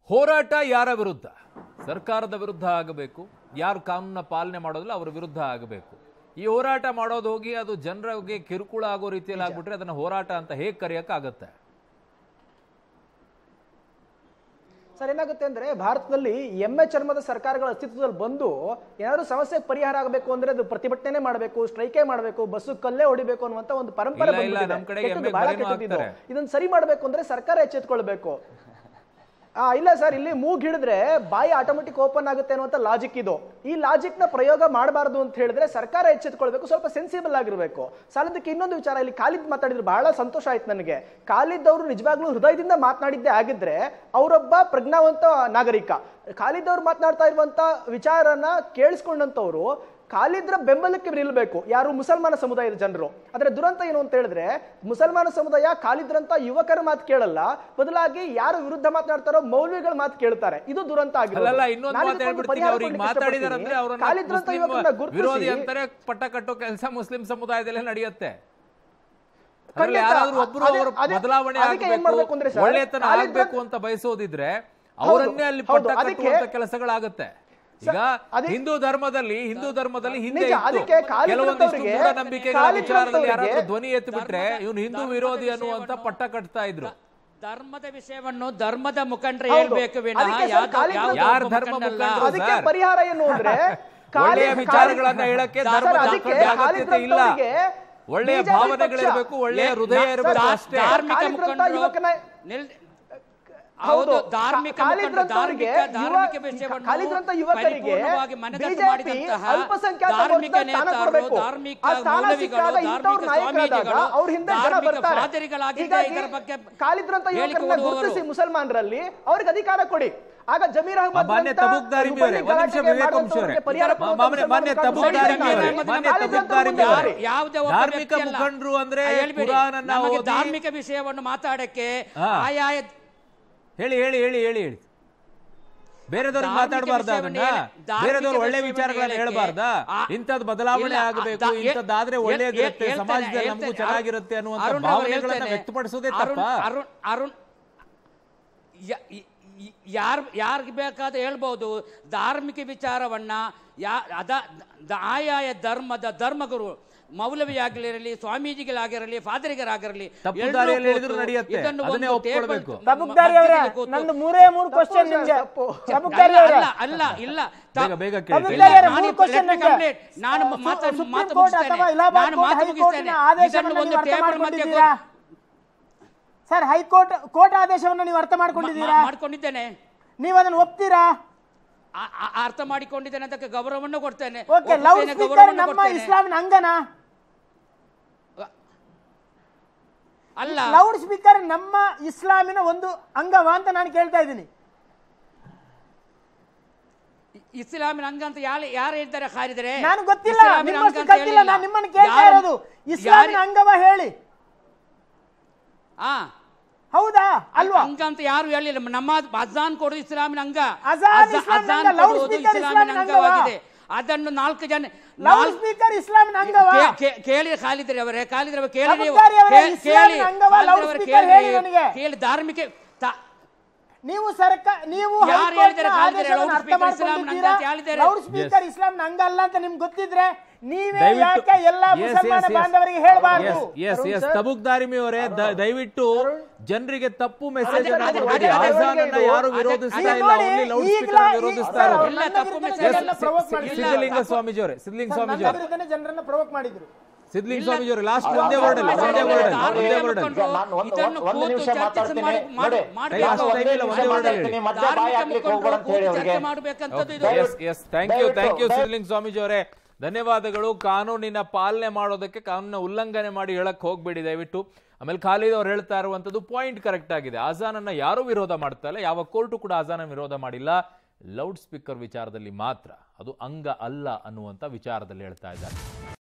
ಹೋರಾಟ ಯಾರ ವಿರುದ್ಧ ಸರ್ಕಾರದ ವಿರುದ್ಧ ಆಗಬೇಕು ಯಾರು ಕಾನೂನ ಪಾಲನೆ ಮಾಡೋದಿಲ್ಲ ಅವರ ವಿರುದ್ಧ ಆಗಬೇಕು ಈ ಹೋರಾಟ ಮಾಡೋದು ಹೋಗಿ ಅದು ಜನರಿಗೆ ಕಿರುಕುಳ ಆಗೋ ರೀತಿಯಲ್ಲಿ ಆಗ್ಬಿಟ್ರೆ ಅದನ್ನ ಹೋರಾಟ ಅಂತ ಹೇಗೆ ಕರೆಯಕ್ಕಾಗತ್ತೆ ಸರ್ ಏನಾಗುತ್ತೆ ಅಂದ್ರೆ ಭಾರತದಲ್ಲಿ ಎಮ್ಮೆ ಚರ್ಮದ ಸರ್ಕಾರಗಳ ಅಸ್ತಿತ್ವದಲ್ಲಿ ಬಂದು ಏನಾದ್ರು ಸಮಸ್ಯೆ ಪರಿಹಾರ ಆಗಬೇಕು ಅಂದ್ರೆ ಅದು ಪ್ರತಿಭಟನೆ ಮಾಡಬೇಕು ಸ್ಟ್ರೈಕೇ ಮಾಡಬೇಕು ಬಸ್ಸು ಕಲ್ಲೇ ಹೊಡಿಬೇಕು ಅನ್ನುವಂತ ಒಂದು ಪರಂಪರೆ ಇಲ್ಲ, ಇಲ್ಲ, ಬಂದ್ಬಿಟ್ಟಿದೆ. ನಮ್ ಕಡೆಗೆ ಕೆಟ್ಟದ್ದು, ಎಮ್ಮೆ ಬಹಳ ಬಲಿನೂ ಕೆಟ್ಟದ್ದು ಇದು. ಹಾಕ್ತಾರೆ. ಇದನ್ನ ಸರಿ ಮಾಡಬೇಕು ಅಂದ್ರೆ ಸರ್ಕಾರ ಎಚ್ಚೆತ್ಕೊಳ್ಬೇಕು ಆ ಇಲ್ಲ ಸರ್ ಇಲ್ಲಿ ಮೂಗ್ ಹಿಡಿದ್ರೆ ಬಾಯಿ ಆಟೋಮೆಟಿಕ್ ಓಪನ್ ಆಗುತ್ತೆ ಅನ್ನುವಂತ ಲಾಜಿಕ್ ಇದು ಈ ಲಾಜಿಕ್ ನ ಪ್ರಯೋಗ ಮಾಡಬಾರದು ಅಂತ ಹೇಳಿದ್ರೆ ಸರ್ಕಾರ ಎಚ್ಚೆತ್ಕೊಳ್ಬೇಕು ಸ್ವಲ್ಪ ಸೆನ್ಸಿಬಲ್ ಆಗಿರ್ಬೇಕು ಸಾಲದಕ್ಕೆ ಇನ್ನೊಂದು ವಿಚಾರ ಇಲ್ಲಿ ಖಾಲಿದ್ ಮಾತಾಡಿದ್ರು ಬಹಳ ಸಂತೋಷ ಆಯ್ತು ನನಗೆ ಖಾಲಿದ್ ಅವರು ನಿಜವಾಗ್ಲೂ ಹೃದಯದಿಂದ ಮಾತನಾಡಿದ್ದೇ ಆಗಿದ್ರೆ ಅವರೊಬ್ಬ ಪ್ರಜ್ಞಾವಂತ ನಾಗರಿಕ ಖಾಲಿದ್ ಅವ್ರು ಮಾತನಾಡ್ತಾ ಇರುವಂತ ವಿಚಾರನ ಕೇಳಿಸ್ಕೊಂಡಂತವ್ರು ಖಾಲಿದ್ರ ಬೆಂಬಲಕ್ಕೆ ನಿಲ್ಬೇಕು ಯಾರು ಮುಸಲ್ಮಾನ ಸಮುದಾಯದ ಜನರು ಆದ್ರೆ ದುರಂತ ಏನು ಅಂತ ಹೇಳಿದ್ರೆ ಮುಸಲ್ಮಾನ ಸಮುದಾಯ ಖಾಲಿದ್ರಂತ ಯುವಕರ ಮಾತು ಕೇಳಲ್ಲ ಬದಲಾಗಿ ಯಾರು ವಿರುದ್ಧ ಮಾತನಾಡ್ತಾರೋ ಮೌಲ್ವಿಗಳ ಮಾತು ಕೇಳ್ತಾರೆ ಇದು ದುರಂತ ಆಗಿರೋದು. ಅಲ್ಲಲ್ಲ ಇನ್ನೊಂದು ನಾನು ಮಾತು ಇದಕ್ಕೊಂದು ಹೇಳ್ಬಿಡ್ತೀನಿ ಪರಿಹಾರ ಅವ್ರಿಗೆ ಕೊಡ್ಲಿಕ್ಕೆ ಮಾತಾಡಿದಾರೆ ಅಂದ್ರೆ ಇಷ್ಟಪಡ್ತೀನಿ. ಅವರನ್ನ ಖಾಲಿದ್ರಂತ ಮುಸ್ಲಿಂ ಯುವಕರನ್ನ ಗುರುತಿಸಿ- ವಿರೋಧಿ ಅಂತಾರೆ ಪಟ್ಟ ಕಟ್ಟೋ ಕೆಲಸ ಮುಸ್ಲಿಂ ಸಮುದಾಯದಲ್ಲೇ ನಡೆಯುತ್ತೆ ಅದ್ರಲ್ಲಿ ಖಂಡಿತ. ಯಾರಾದ್ರೂ ಒಬ್ರು ಅದೇ- ಅವ್ರ ಅದೇ- ಬದಲಾವಣೆ ಅದಕ್ಕೆ ಏನ್ ಮಾಡ್ಬೇಕು ಅಂದ್ರೆ ಆಗ್ಬೇಕು ಸರ್, ಒಳ್ಳೆತನ ಖಾಲಿದ್ ಆಗ್ಬೇಕು ಅಂತ ಬಯಸೋದಿದ್ರೆ ಹೌದು, ಅವರನ್ನೇ ಅಲ್ಲಿ ಹೌದು, ಪಟ್ಟ ಅದಕ್ಕೆ- ಕಟ್ಟುವಂತ ಕೆಲಸಗಳಾಗುತ್ತೆ ಈಗ ಅದಕ್ಕೆ- ಹಿಂದೂ ಧರ್ಮದಲ್ಲಿ ಹಿಂದೂ ಧರ್ಮದಲ್ಲಿ ಹಿಂದೆ ನಿಜ, ಇತ್ತು ಅದಕ್ಕೆ ಖಾಲಿದ್ ಕೆಲವೊಂದಿಷ್ಟು ಅವ್ರಿಗೆ- ಮೂಢನಂಬಿಕೆಗಳ ಖಾಲಿದ್ ವಿಚಾರದಲ್ಲಿ ಅವ್ರಿಗೆ ಯಾರಾದ್ರೂ ಧ್ವನಿ ಎತ್ತು ಬಿಟ್ರೆ ಧರ್ಮದ- ಇವನು ಹಿಂದೂ ಧರ್ಮದ ವಿರೋಧಿ ಅನ್ನುವಂತ ವಿಷಯವನ್ನು- ಪಟ್ಟ ಕಟ್ತಾ ಇದ್ರು ಧರ್ಮದ ವಿಷಯವನ್ನು ಧರ್ಮದ ಮುಖಂಡರು ಹೌದು. ಹೇಳ್ಬೇಕು ವಿನಃ ಅದಕ್ಕೆ ಸರ್ ಯಾವ್ದೋ- ಖಾಲಿ ಯಾವುದೋ ಯಾರ್ ಒಬ್ಬ ಧರ್ಮ ಮುಖಂಡನಲ್ಲ. ಮುಖಂಡರು? ಅದಕ್ಕೆ ಸರ್. ಪರಿಹಾರ ಏನು ಅಂದ್ರೆ ಒಳ್ಳೆಯ ಖಾಲಿ- ವಿಚಾರಗಳನ್ನ ಖಾಲಿ- ಹೇಳಕ್ಕೆ ಸರ್, ಧರ್ಮದ ಅದಕ್ಕೆ ಅಗತ್ಯತೆ ಖಾಲಿದ್ ಇಲ್ಲ ರೌತರಿಗೆ ಒಳ್ಳೆಯ BJP ಭಾವನೆಗಳಿರ್ಬೇಕು ಪಕ್ಷ- ಒಳ್ಳೆಯ ಲೇ- ಹೃದಯ ನಾ- ಇರಬೇಕು ದಾ- ಅಷ್ಟೇ ಧಾರ್ಮಿಕ ಖಾಲಿದ್ರಂತ ಮುಖಂಡರು ಯುವಕನ- ನಿಲ್- ಹೌದು ಹೌದು ಧಾರ್ಮಿಕ ಖಾಲಿದ್ ಮುಖಂಡರು ರೌತರಿಗೆ ಧಾರ್ಮಿಕ ಯುವ- ಧಾರ್ಮಿಕ ವಿಷಯವನ್ನು ಖಾಲಿದ್ರಂತ ಯುವಕರಿಗೆ ಪರಿಪೂರ್ಣವಾಗಿ ಮನದಟ್ಟು ಬಿಜೆಪಿ ಮಾಡಿದಂತಹ ಅಲ್ಪಸಂಖ್ಯಾತ ಧಾರ್ಮಿಕ ವರ್ಗದ ಸ್ಥಾನ ನೇತಾರರು ಕೊಡಬೇಕು. ಧಾರ್ಮಿಕ ಆ ಸ್ಥಾನ ಮೌಲ್ವಿಗಳು ಸಿಕ್ಕಾಗ ಇಂಥವ್ರು ಧಾರ್ಮಿಕ ನಾಯಕರಾದಾಗ ಸ್ವಾಮೀಜಿಗಳು ಅವ್ರ ಹಿಂದೆ ಜನ ಧಾರ್ಮಿಕ ಬರ್ತಾರೆ ಪಾದರಿಗಳಾಗಿದ್ದ ಹೀಗಾಗಿ ಇದರ ಬಗ್ಗೆ ಖಾಲಿದ್ರಂತ ಯುವಕರನ್ನ ಹೇಳಿಕೊಡುವವರು. ಗುರುತಿಸಿ ಮುಸಲ್ಮಾನರಲ್ಲಿ ಅವ್ರಿಗೆ ಅಧಿಕಾರ ಕೊಡಿ ಆಗ ಜಮೀರ್ ಅಹಮದ್ ಮಾನ್ಯ ರಂತ ತಬುಕ್ದಾರಿ ಹುಬ್ಬಳ್ಳಿ ಅವರೇ, ಒಂದ್ ನಿಮಿಷ ಗಲಾಟೆಗೆ ವಿವೇಕ್ ವಂಶಿ ಅವರೇ. ಮಾಡುವಂತವ್ರಿಗೆ ಪರಿಹಾರ ಮಾ- ಕೊಡುವಂತ ಮಾನ್ಯ- ಮಾನ್ಯ ಮುಸಲ್ಮಾನ ತಬುಕ್ದಾರಿ ಮುಖಂಡರು ಅವರೇ, ಇದ್ದಾರೆ. ಮಾನ್ಯ ಖಾಲಿದ್ರಂತ ತಬುಕ್ದಾರಿ ಮುಂದೆ ಅವರೇ. ಬರ್ರಿ. ಯಾವುದೇ ಒಬ್ಬ ಧಾರ್ಮಿಕ ವ್ಯಕ್ತಿ ಅಲ್ಲ. ಮುಖಂಡರು ಅಂದ್ರೆ ಆ, ಹೇಳ್ಬೇಡಿ. ಕುರಾನನ್ನ ನಮಗೆ ಓದಿ- ಧಾರ್ಮಿಕ ವಿಷಯವನ್ನು ಮಾತಾಡಕ್ಕೆ ಹಾ. ಆಯಾಯ ಹೇಳಿ ಹೇಳಿ ಹೇಳಿ ಹೇಳಿ ಹೇಳಿ ಬೇರೆದವ್ರಿಗೆ ಧಾರ್ಮಿಕ ಮಾತಾಡಬಾರ್ದ ವಿಷಯವನ್ನು ಅದನ್ನ ಹೇಳಿ- ಧಾರ್ಮಿಕ ಬೇರೆದವ್ರು ಒಳ್ಳೆ ವಿಷಯವನ್ನು ವಿಚಾರಗಳನ್ನ ಹೇಳಕ್ಕೆ ಹೇಳ್ಬಾರ್ದಾ ಆ- ಇಂಥದ್ದು ಬದಲಾವಣೆ ಇಲ್ಲ, ಆಗಬೇಕು ದ- ಎ- ಇಂಥದ್ದಾದ್ರೆ ಎ- ಒಳ್ಳೇದಿರುತ್ತೆ ಹೇಳ್ತೇನೆ, ಸಮಾಜದಲ್ಲಿ ನಮಗೂ ಹೇಳ್ತೇನೆ. ಚೆನ್ನಾಗಿರುತ್ತೆ ಅನ್ನುವಂಥ ಅರುಣ್ ಅವರು ಭಾವನೆಗಳನ್ನ ಹೇಳ್ತೇನೆ. ವ್ಯಕ್ತಪಡಿಸೋದೇ ಅರುಣ್- ತಪ್ಪ ಅರುಣ್ ಅರುಣ್ ಯಾರು ಯಾರಿಗೆ ಬೇಕಾದ ಹೇಳ್ಬೋದು ಧಾರ್ಮಿಕ ವಿಚಾರವನ್ನ ಯಾ ಅದ ದ- ಆಯಾಯ ಧರ್ಮದ ಧರ್ಮಗುರು ಮೌಲವಿ ಆಗಿರಲಿ ಸ್ವಾಮೀಜಿಗಳಾಗಿರಲಿ ಫಾದರಿಗರಾಗಿರಲಿ ತಪ್ಪು ಎಲ್ರೂ ದಾರಿಯಲ್ಲಿ ಕೂತು ಹೇಳಿದ್ರು ನಡೆಯುತ್ತೆ. ಇದನ್ನು ಅದನ್ನೇ ಒಂದು ಒಪ್ಕೊಳ್ಬೇಕು. table- ತಬುಕ್ದಾರಿ ಅವರೇ ಮಧ್ಯದಲ್ಲಿ ಕೂತು- ನಂದು ಮೂರೇ ಮೂರು ಕ್ವಶನ್ ನಿಮ್ಗೆ ತಪ್ಪು. ತಬುಕ್ದಾರಿ ಅಲ್ಲ ಅವರೇ ಅಲ್ಲ ಇಲ್ಲ ತ- ಬೇಗ ಬೇಗ ತಬುಕ್ದಾರಿ ಕೇಳಿ ಅವರೇ, ನಾನು ಮೂರು question let me ನಿಮ್ಗೆ. complete. ನಾನು ಸು- ಮಾತಾಡ್- ಸುಪ್ರೀಂ ಮಾತು ಕೋರ್ಟ್ ಮುಗಿಸ್ತೇನೆ. ಅಥವಾ ಇಲಾಹಾಬಾದ್ ನಾನು ಕೋರ್ಟ್ ಮಾತು ಹೈಕೋರ್ಟಿನ ಮುಗಿಸ್ತೇನೆ. ಆದೇಶವನ್ನು ಇದನ್ನು ಒಂದು ನೀವು ಅರ್ಥ ಟೇಬಲ್ ಮಧ್ಯೆ ಮಾಡ್ಕೊಂಡಿದ್ದೀರಾ ಸರ್ ಹೈಕೋರ್ಟ್ ಕೋರ್ಟ್ ಆದೇಶವನ್ನು ನೀವು ಅರ್ಥ ಮಾಡ್ಕೊಂಡಿದ್ದೀರಾ ಮಾ- ಮಾಡ್ಕೊಂಡಿದ್ದೇನೆ ನೀವು ಅದನ್ನು ಒಪ್ತೀರಾ ಆ- ಆ- ಅರ್ಥ ಮಾಡಿಕೊಂಡಿದ್ದೇನೆ ಅದಕ್ಕೆ ಗೌರವವನ್ನು ಕೊಡ್ತೇನೆ ಓಕೆ ಲೌಡ್ ಒಪ್ಪುತ್ತೇನೆ, ಸ್ಪೀಕರ್ ಗೌರವವನ್ನು ನಮ್ಮ ಕೊಡ್ತೇನೆ. ಇಸ್ಲಾಮಿನ ಅಂಗನ ಅಲ್ಲ ಲೌಡ್ ಸ್ಪೀಕರ್ ನಮ್ಮ ಇಸ್ಲಾಮಿನ ಒಂದು ಅಂಗವ ಅಂತ ನಾನು ಕೇಳ್ತಾ ಇದ್ದೀನಿ ಇಸ್ಲಾಮಿನ ಅಂಗ ಅಂತ ಯಾರು ಯಾರು ಹೇಳ್ತಾರೆ ಹಾರಿದರೆ ನಾನು ಗೊತ್ತಿಲ್ಲ ಇಸ್ಲಾಮಿನ ನಿಮ್ಮಷ್ಟು ಅಂಗ ಅಂತ ಗೊತ್ತಿಲ್ಲ ಹೇಳಿಲ್ಲ. ನಾನು ನಿಮ್ಮನ್ನು ಕೇಳ್ತಾ ಯಾರು- ಇರೋದು ಇಸ್ಲಾಮಿನ ಯಾರು- ಅಂಗವ ಹೇಳಿ ಆ ಹೌದಾ ಅಲ್ವಾ ಅಂಗ ಅಂತ ಯಾರು ಹೇಳಿಲ್ಲ ನಮ್ಮ ಅಜಾನ್ ಕೊಡು ಇಸ್ಲಾಮಿನ ಅಂಗ ಅಜಾನ್ ಅಜ- ಇಸ್ಲಾಮಿನ ಅಜಾನ್ ಅಂಗ, ಲೌಡ್ ಕೊಡುವುದು ಸ್ಪೀಕರ್ ಇಸ್ಲಾಮಿನ ಇಸ್ಲಾಮಿನ ಅಂಗವಾ? ಅಂಗವಾಗಿದೆ ಅದನ್ನು ನಾಲ್ಕು ಜನ ಲೌಡ್ ನಾಲ್ಕು- ಸ್ಪೀಕರ್ ಇಸ್ಲಾಮಿನ ಅಂಗವ ಕೇ- ಕೇ- ಕೇಳಿ ಖಾಲಿದ್ರಿ ಅವರೇ ಖಾಲಿದ್ರಿ ಅವರೇ ಕೇಳಿ ನೀವು ಅಬುದಾರಿ ಅವರೇ, ಕೇ- ಕೇಳಿ ಇಸ್ಲಾಮಿನ ಅಂಗವ, ಖಾಲಿದ್ರಿ ಲೌಡ್ ಅವರೇ ಸ್ಪೀಕರ್ ಕೇಳಿ ಹೇಳಿ ನನಗೆ. ಕೇಳಿ ಧಾರ್ಮಿಕ ತ- ನೀವು ಸರ್ಕಾರ ನೀವು ಯಾರು ಹೈಕೋರ್ಟ್ನ ಹೇಳಿದ್ದಾರೆ ಖಾಲಿದ್ರೆ ಆದೇಶವನ್ನು ಲೌಡ್ ಅರ್ಥ ಸ್ಪೀಕರ್ ಇಸ್ಲಾಂನ ಅಂಗ ಮಾಡ್ಕೊಂಡಿದ್ದೀರಾ ಅಂತ ಹೇಳಿದ್ದಾರೆ? ಲೌಡ್ ಸ್ಪೀಕರ್ ಇಸ್ಲಾಂನ ಅಂಗ ಅಲ್ಲ ಅಂತ ನಿಮ್ಗೆ ಗೊತ್ತಿದ್ರೆ ನೀವೇ ದಯವಿಟ್ಟು- ಯಾಕೆ ಎಲ್ಲಾ Yes, ಮುಸಲ್ಮಾನ yes, yes. ಬಾಂಧವರಿಗೆ ಹೇಳಬಾರ್ದು ಎಸ್ ಎಸ್ ಎಸ್ ತಬುಕ್ದಾರಿಮಿ ಅವರೇ ದ- ದಯವಿಟ್ಟು ಜನರಿಗೆ ತಪ್ಪು ಮೆಸೇಜ್ ಅದೇ- ಅದೇ- ಕೊಡ್ಬೇಡಿ ಅದೇ- ಅದೇ- ಅಜಾನನ್ನ ಯಾರು ಅದೇ- ವಿರೋಧಿಸ್ತಾ ಅದೇ- ಇಲ್ಲ ನೋಡಿ, ಓನ್ಲಿ ಲೌಡ್ ಈಗ್ಲ ಸ್ಪೀಕರ್ ಈ- ವಿರೋಧಿಸ್ತಾ ಸರ್, ಇರೋದು ಅವ್ರು ನನ್ನ ತಪ್ಪು ವಿರುದ್ಧನೇ message ಜನರನ್ನ ಇಲ್ಲ. provoke ಇಲ್ಲ. ಮಾಡಿದ್ರು. ಸಿದ್ಧಲಿಂಗ ಸ್ವಾಮೀಜಿ ಅವರೇ ಸಿದ್ಧಲಿಂಗ ಸರ್, ಸ್ವಾಮೀಜಿ ನನ್ನ ಅವರೇ ವಿರುದ್ಧನೇ ಜನರನ್ನ ಪ್ರವೋಕ್ ಮಾಡಿದ್ರು ಸಿದ್ಧಲಿಂಗ ಇಲ್ಲ. ಸ್ವಾಮೀಜಿ ಅವರೇ ಲಾಸ್ಟ್ ಅಲ್ಲ, ಒಂದೇ ಅಲ್ಲ, ವರ್ಡ್ ಅಲ್ಲ ಅಲ್ಲ, ಒಂದೇ ಅಲ್ಲ, ವರ್ಡ್ ಅಲ್ಲ, ಅಲ್ಲ ಒಂದೇ ಅಲ್ಲ, ವರ್ಡ್ ಅಲ್ಲ ಮುಖಂಡರು ನಾನು ಒಂದು- ಇದನ್ನು ಒಂದು ಕೂತು ನಿಮಿಷ ಚರ್ಚೆ ಮಾತಾಡ್ತೀನಿ. ಮಾಡಿ- ನೋಡಿ, ಮಾಡಬೇಕು. ನಾನು ಒಂದೇ ಇಲ್ಲ, ನಿಮಿಷ ಒಂದೇ ಮಾತಾಡ್ತೀನಿ. ಮಧ್ಯ ಬಾಯಿ ಧಾರ್ಮಿಕ ಹಾಕ್ಲಿಕ್ಕೆ ಹೋಗ್ಬೇಡ ಅಂತ ಹೇಳಿ ಮುಖಂಡರು ಅವ್ರಿಗೆ ಚರ್ಚೆ ಮಾಡಬೇಕಂತದ್ದು ಇದು yes yes thank you thank you ದಯವಿಟ್ಟು- ಸಿದ್ಧಲಿಂಗ ಸ್ವಾಮೀಜಿ ಅವರೇ ಧನ್ಯವಾದಗಳು ಕಾನೂನಿನ ಪಾಲನೆ ಮಾಡೋದಕ್ಕೆ ಕಾನೂನಿನ ಉಲ್ಲಂಘನೆ ಮಾಡಿ ಹೇಳಕ್ ಹೋಗ್ಬೇಡಿ ದಯವಿಟ್ಟು ಆಮೇಲೆ ಖಾಲಿದ್ ಅವ್ರು ಹೇಳ್ತಾ ಇರುವಂತದ್ದು ಪಾಯಿಂಟ್ ಕರೆಕ್ಟ್ ಆಗಿದೆ ಆಜಾನನ್ನ ಯಾರು ವಿರೋಧ ಮಾಡ್ತಾ ಇಲ್ಲ ಯಾವ ಕೋರ್ಟು ಕೂಡ ಆಜಾನ ವಿರೋಧ ಮಾಡಿಲ್ಲ ಲೌಡ್ ಸ್ಪೀಕರ್ ವಿಚಾರದಲ್ಲಿ ಮಾತ್ರ ಅದು ಅಂಗ ಅಲ್ಲ ಅನ್ನುವಂಥ ವಿಚಾರದಲ್ಲಿ ಹೇಳ್ತಾ ಇದ್ದಾರೆ